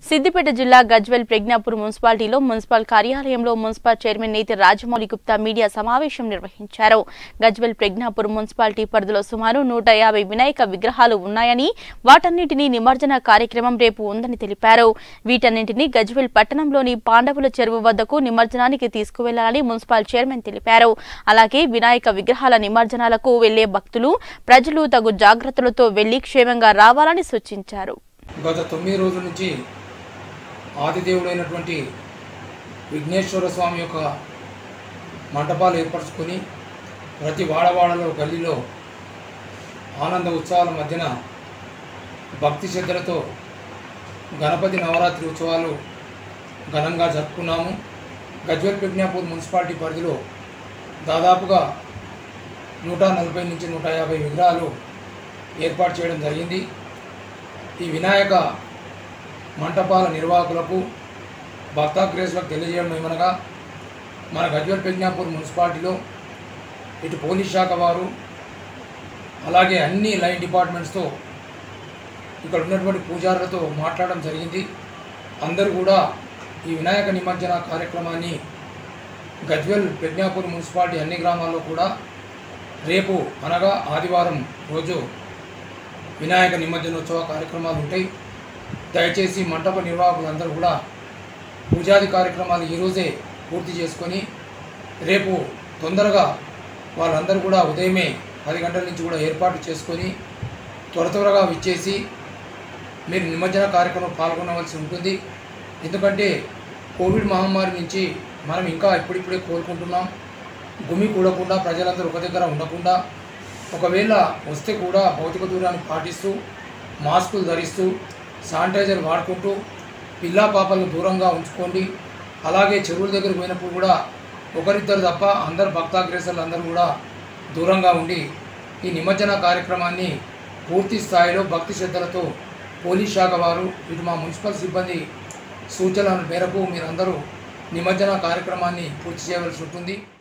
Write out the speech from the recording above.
సిద్దిపేట జిల్లా గజ్వెల్ ప్రజ్ఞాపూర్ మున్సిపాలిటీలో మున్సిపల్ కార్యాలయంలో మున్సిపల్ చైర్మన్ నేతి రాజమౌళి గుప్తా మీడియా సమావేశం నిర్వహించారు గజ్వెల్ ప్రజ్ఞాపూర్ మున్సిపాలిటీ పరిధిలో సుమారు నూట యాభై వినాయక విగ్రహాలు ఉన్నాయని వాటన్నింటినీ నిమజ్జన కార్యక్రమం రేపు ఉందని తెలిపారు వీటన్నింటినీ గజ్వెల్ పట్టణంలోని పాండవుల చెరువు వద్దకు నిమజ్జనానికి తీసుకువెళ్లాలని మున్సిపల్ చైర్మన్ తెలిపారు అలాగే వినాయక విగ్రహాల నిమజ్జనాలకు వెళ్లే భక్తులు ప్రజలు తగు జాగ్రత్తలతో వెళ్లి క్షేమంగా రావాలని సూచించారు గత తొమ్మిది రోజుల నుంచి ఆదిదేవుడైనటువంటి విఘ్నేశ్వర స్వామి యొక్క మంటపాలు ఏర్పరచుకొని ప్రతి వాడవాడలో గల్లీలో ఆనంద ఉత్సవాల మధ్యన భక్తి శ్రద్ధలతో గణపతి నవరాత్రి ఉత్సవాలు ఘనంగా జరుపుకున్నాము గజ్వల్ ప్రజ్ఞాపూర్ మున్సిపాలిటీ పరిధిలో దాదాపుగా నూట నలభై నుంచి నూట యాభై విగ్రహాలు ఏర్పాటు చేయడం జరిగింది ఈ వినాయక మంటపాల నిర్వాహకులకు భక్తాగ్రేసులకు తెలియజేయడం ఏమనగా మన గజ్వల్ ప్రజ్ఞాపూర్ మున్సిపాలిటీలో ఇటు పోలీస్ శాఖ వారు అలాగే అన్ని లైన్ డిపార్ట్మెంట్స్తో ఇక్కడ ఉన్నటువంటి పూజారులతో మాట్లాడడం జరిగింది అందరూ కూడా ఈ వినాయక నిమజ్జన కార్యక్రమాన్ని గజ్వెల్ ప్రజ్ఞాపూర్ మున్సిపాలిటీ అన్ని గ్రామాల్లో కూడా రేపు అనగా ఆదివారం రోజు వినాయక నిమజ్జనోత్సవ కార్యక్రమాలు ఉంటాయి దయచేసి మంటప నిర్వాహకులందరూ కూడా పూజాది కార్యక్రమాలు ఈరోజే పూర్తి చేసుకొని రేపు తొందరగా వాళ్ళందరూ కూడా ఉదయమే పది గంటల నుంచి కూడా ఏర్పాటు చేసుకొని త్వర త్వరగా విచ్చేసి మీరు నిమజ్జన కార్యక్రమం పాల్గొనవలసి ఉంటుంది ఎందుకంటే కోవిడ్ మహమ్మారి నుంచి మనం ఇంకా ఇప్పుడిప్పుడే కోలుకుంటున్నాం గుమి కూడకుండా ప్రజలందరూ ఒక దగ్గర ఉండకుండా ఒకవేళ వస్తే కూడా భౌతిక దూరాన్ని పాటిస్తూ మాస్కులు ధరిస్తూ శానిటైజర్ వాడుకుంటూ పిల్లా పాపలను దూరంగా ఉంచుకోండి అలాగే చెరువుల దగ్గరికి పోయినప్పుడు కూడా ఒకరిద్దరు తప్ప అందరు భక్తాగ్రేసర్లు అందరూ కూడా దూరంగా ఉండి ఈ నిమజ్జన కార్యక్రమాన్ని పూర్తి స్థాయిలో భక్తి శ్రద్ధలతో పోలీస్ శాఖ వారు ఇటు మా మున్సిపల్ సిబ్బంది సూచనల మేరకు మీరందరూ నిమజ్జన కార్యక్రమాన్ని పూర్తి చేయవలసి ఉంటుంది